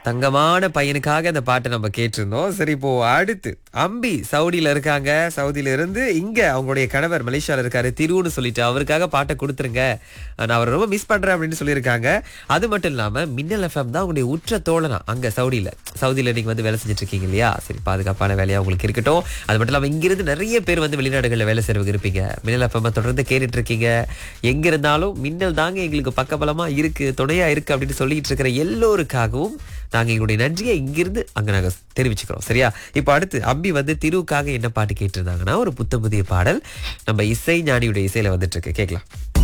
தங்கமான பையனுக்காக அந்த பாட்டை நம்ம கேட்டிருந்தோம் சரி இப்போ அடுத்து அம்பி சவுடியில இருக்காங்க சவுதியில இருந்து இங்க அவங்களுடைய கணவர் மலேசியால இருக்காரு திருவுன்னு சொல்லிட்டு அவருக்காக பாட்டை கொடுத்துருங்க நான் அவரை ரொம்ப மிஸ் பண்றேன் அப்படின்னு சொல்லியிருக்காங்க அது மட்டும் இல்லாம மின்னல் எஃப்எம் தான் உங்களுடைய உற்ற தோழனா அங்க சவுடியில சவுதியில நீங்க வந்து வேலை செஞ்சுட்டு இருக்கீங்க இல்லையா சரி பாதுகாப்பான வேலையா உங்களுக்கு இருக்கட்டும் அது மட்டும் இல்லாம இங்கிருந்து நிறைய பேர் வந்து வெளிநாடுகளில் வேலை செய்றவங்க இருப்பீங்க மின்னல் எஃப்எம் தொடர்ந்து கேட்டுட்டு இருக்கீங்க எங்க இருந்தாலும் மின்னல் தாங்க எங்களுக்கு பக்கபலமா இருக்கு துணையா இருக்கு அப்படின்னு சொல்லிட்டு இருக்கிற எல்லோருக்காகவும் நாங்க எங்களுடைய நன்றியை இங்கிருந்து அங்க நாங்க தெரிவிச்சுக்கிறோம் சரியா இப்போ அடுத்து அம்பி வந்து திருவுக்காக என்ன பாட்டு கேட்டிருந்தாங்கன்னா ஒரு புத்த புதிய பாடல் நம்ம இசை ஞானியுடைய இசையில வந்துட்டு இருக்கு கேட்கலாம்